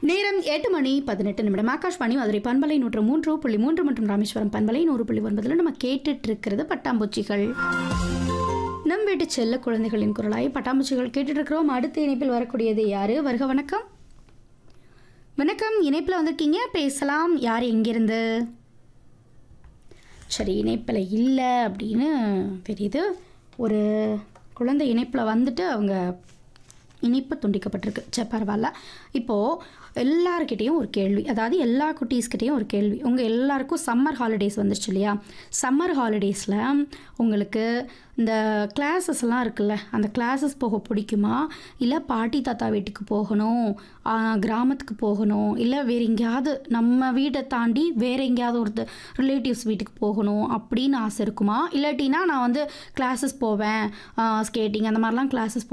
நேரம் எட்டு மணி பதினெட்டு நிமிடம் ஆகாஷ்வாணி மதுரை பண்பலை நூற்று மூன்று புள்ளி மூன்று மற்றும் ராமேஸ்வரம் பண்பலை நூறு புள்ளி ஒன்பதுல நம்ம கேட்டுட்டு இருக்கிறது பட்டாம்பூச்சிகள் நம் வீட்டு செல்ல குழந்தைகளின் குரலாய் பட்டாம்பூச்சிகள் கேட்டுட்டு இருக்கிறோம் அடுத்த இணைப்பில் வரக்கூடியது யாரு வருக வணக்கம் வணக்கம் இணைப்பில் வந்திருக்கீங்க பேசலாம் யார் எங்கிருந்து சரி இணைப்பில் இல்லை அப்படின்னு தெரியுது ஒரு குழந்தை இணைப்பில் வந்துட்டு அவங்க இணைப்பு துண்டிக்கப்பட்டிருக்கு சரி பரவாயில்ல இப்போது எல்லாருக்கிட்டேயும் ஒரு கேள்வி அதாவது எல்லா குட்டீஸ்கிட்டேயும் ஒரு கேள்வி உங்கள் எல்லாருக்கும் சம்மர் ஹாலிடேஸ் வந்துருச்சு இல்லையா சம்மர் ஹாலிடேஸில் உங்களுக்கு இந்த கிளாஸஸ் எல்லாம் இருக்குல்ல அந்த கிளாஸஸ் போக பிடிக்குமா இல்லை பாட்டி தாத்தா வீட்டுக்கு போகணும் ஆ, கிராமத்துக்கு போகணும் இல்லை வேறு எங்கேயாவது நம்ம வீட்டை தாண்டி வேறு எங்கேயாவது ஒரு ரிலேட்டிவ்ஸ் வீட்டுக்கு போகணும் அப்படின்னு ஆசை இருக்குமா இல்லாட்டினா நான் வந்து கிளாஸஸ் போவேன் ஸ்கேட்டிங் அந்த மாதிரிலாம் கிளாஸஸ்